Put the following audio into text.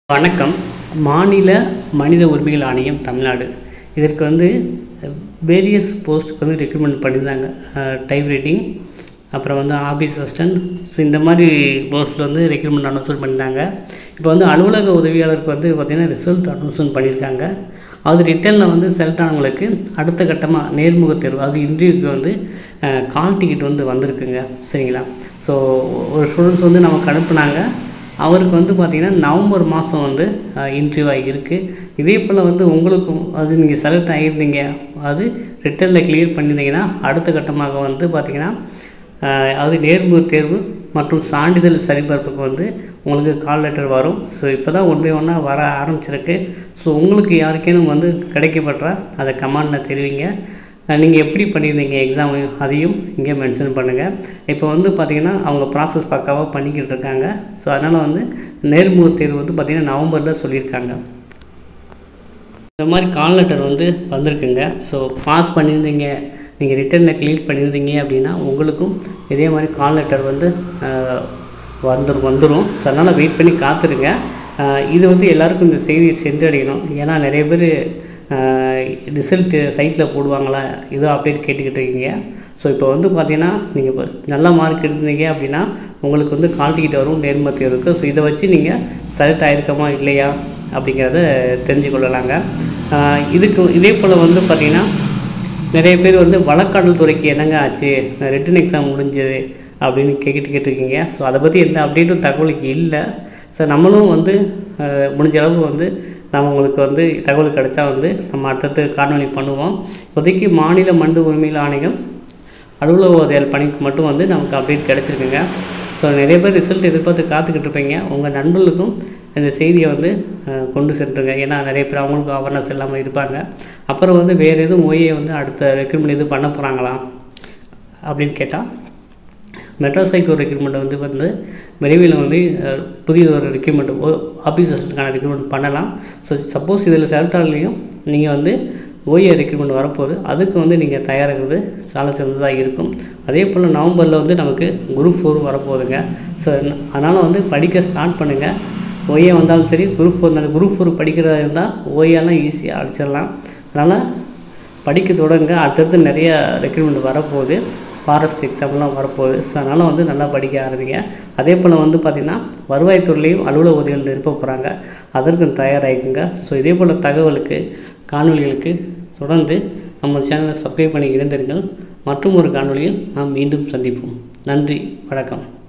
வணக்கம் மாநில மனித உரிமைகள் ஆணையம் தமிழ்நாடு இதற்கு வந்து வேரியஸ் போஸ்ட்டுக்கு வந்து ரெக்ரூட்மெண்ட் பண்ணியிருந்தாங்க டைப் ரைட்டிங் அப்புறம் வந்து ஆஃபீஸ் அசிஸ்டன்ட் ஸோ இந்த மாதிரி போஸ்ட்டில் வந்து ரெக்ரூட்மெண்ட் அனௌன்ஸ்மெண்ட் பண்ணியிருந்தாங்க இப்போ வந்து அலுவலக உதவியாளருக்கு வந்து பார்த்திங்கன்னா ரிசல்ட் அனௌன்ஸ்மெண்ட் பண்ணியிருக்காங்க அது ரிட்டர்னில் வந்து செலக்ட் ஆனவங்களுக்கு அடுத்த கட்டமாக நேர்முக தேர்வு அது இன்டர்வியூக்கு வந்து கால் டிக்கெட் வந்து வந்திருக்குங்க சரிங்களா ஸோ ஒரு ஸ்டூடெண்ட்ஸ் வந்து நமக்கு அனுப்புனாங்க அவருக்கு வந்து பார்த்திங்கன்னா நவம்பர் மாதம் வந்து இன்டர்வியூ ஆகியிருக்கு இதே போல் வந்து உங்களுக்கும் அது நீங்கள் செலக்ட் ஆகியிருந்தீங்க அது ரிட்டர்னில் கிளியர் பண்ணியிருந்தீங்கன்னா அடுத்த கட்டமாக வந்து பார்த்திங்கன்னா அது நேர்முக தேர்வு மற்றும் சான்றிதழ் சரிபார்ப்புக்கு வந்து உங்களுக்கு கால் லெட்டர் வரும் ஸோ இப்போ தான் ஒன் பை ஒன்னாக வர ஆரம்பிச்சிருக்கு ஸோ உங்களுக்கு யாருக்கேனும் வந்து கிடைக்கப்பட்டா அதை கமெண்டில் தெரிவிங்க நீங்கள் எப்படி பண்ணியிருந்தீங்க எக்ஸாம் அதையும் இங்கே மென்ஷன் பண்ணுங்கள் இப்போ வந்து பார்த்திங்கன்னா அவங்க ப்ராசஸ் பக்காவாக பண்ணிக்கிட்டு இருக்காங்க ஸோ அதனால் வந்து நேர்முக தேர்வு வந்து பார்த்திங்கன்னா நவம்பரில் சொல்லியிருக்காங்க இந்த மாதிரி கால் லெட்டர் வந்து வந்திருக்குங்க ஸோ பாஸ் பண்ணியிருந்தீங்க நீங்கள் ரிட்டர்னில் க்ளீன் பண்ணியிருந்தீங்க அப்படின்னா உங்களுக்கும் இதே மாதிரி கால் லெட்டர் வந்து வந்துடும் வந்துடும் ஸோ அதனால் வெயிட் பண்ணி காத்துருங்க இது வந்து எல்லாருக்கும் இந்த செய்தியை சென்றடையணும் ஏன்னா நிறைய பேர் ரிசல்ட்டு சைட்டில் போடுவாங்களா இதோ அப்டேட் கேட்டுக்கிட்டு இருக்கீங்க ஸோ இப்போ வந்து பார்த்தீங்கன்னா நீங்கள் இப்போ நல்ல மார்க் எடுத்தீங்க அப்படின்னா உங்களுக்கு வந்து கால் டிக்கெட் வரும் நேர்முக தேர்வு இருக்குது ஸோ இதை வச்சு நீங்கள் செலக்ட் ஆகிருக்கமா இல்லையா அப்படிங்கிறத தெரிஞ்சு கொள்ளலாங்க இதுக்கு இதே போல் வந்து பார்த்திங்கன்னா நிறைய பேர் வந்து வழக்காடல் துறைக்கு என்னங்க ஆச்சு ரிட்டன் எக்ஸாம் முடிஞ்சது அப்படின்னு கேட்டுட்டு கேட்டிருக்கீங்க ஸோ அதை பற்றி எந்த அப்டேட்டும் தகவலுக்கு இல்லை ஸோ நம்மளும் வந்து முடிஞ்ச அளவு வந்து நம்ம உங்களுக்கு வந்து தகவல் கிடைச்சா வந்து நம்ம அடுத்தடுத்து காணொலி பண்ணுவோம் இப்போதைக்கு மாநில மனித உரிமைகள் ஆணையம் அலுவலக உதவியாளர் பணிக்கு மட்டும் வந்து நமக்கு அப்டேட் கிடச்சிருக்குங்க ஸோ நிறைய பேர் ரிசல்ட் எதிர்பார்த்து காத்துக்கிட்டு இருப்பீங்க உங்கள் நண்பர்களுக்கும் இந்த செய்தியை வந்து கொண்டு சென்றுங்க ஏன்னா நிறைய பேர் அவங்களுக்கும் அவேர்னஸ் இல்லாமல் இருப்பாங்க அப்புறம் வந்து வேறு எதுவும் ஓஏ வந்து அடுத்த ரெக்ரூட்மெண்ட் எதுவும் பண்ண போகிறாங்களா அப்படின்னு கேட்டால் மெட்ராஸ் ஹைகோர்ட் ரெக்ரூட்மெண்ட் வந்து வந்து விரைவில் வந்து புதிய ஒரு ரெக்ரூட்மெண்ட் ஆஃபீஸ் அசிஸ்டன்ட்கான ரெக்ரூட்மெண்ட் பண்ணலாம் ஸோ சப்போஸ் இதில் செலக்ட் ஆகலையும் நீங்கள் வந்து ஓஏ ரெக்ரூட்மெண்ட் வரப்போகுது அதுக்கு வந்து நீங்கள் தயாராகிறது சால சிறந்ததாக இருக்கும் அதே போல் நவம்பரில் வந்து நமக்கு குரூப் ஃபோர் வரப்போகுதுங்க ஸோ அதனால் வந்து படிக்க ஸ்டார்ட் பண்ணுங்கள் ஓஏ வந்தாலும் சரி குரூப் ஃபோர் இருந்தாலும் குரூப் ஃபோர் படிக்கிறதா இருந்தால் ஓஏலாம் ஈஸியாக அடிச்சிடலாம் அதனால் படிக்க தொடங்க அடுத்தடுத்து நிறைய ரெக்ரூட்மெண்ட் வரப்போகுது ஃபாரஸ்ட் எக்ஸாம்லாம் வரப்போகுது ஸோ அதனால் வந்து நல்லா படிக்க ஆரம்பிங்க அதே போல் வந்து பார்த்திங்கன்னா வருவாய்த்துறையிலையும் அலுவலக உதவிகள் நிரப்ப போகிறாங்க அதற்கும் தயாராகிக்குங்க ஸோ இதே போல் தகவலுக்கு காணொலிகளுக்கு தொடர்ந்து நம்ம சேனலை சப்ஸ்கிரைப் பண்ணி இருந்தீர்கள் மற்றும் ஒரு காணொலியில் நாம் மீண்டும் சந்திப்போம் நன்றி வணக்கம்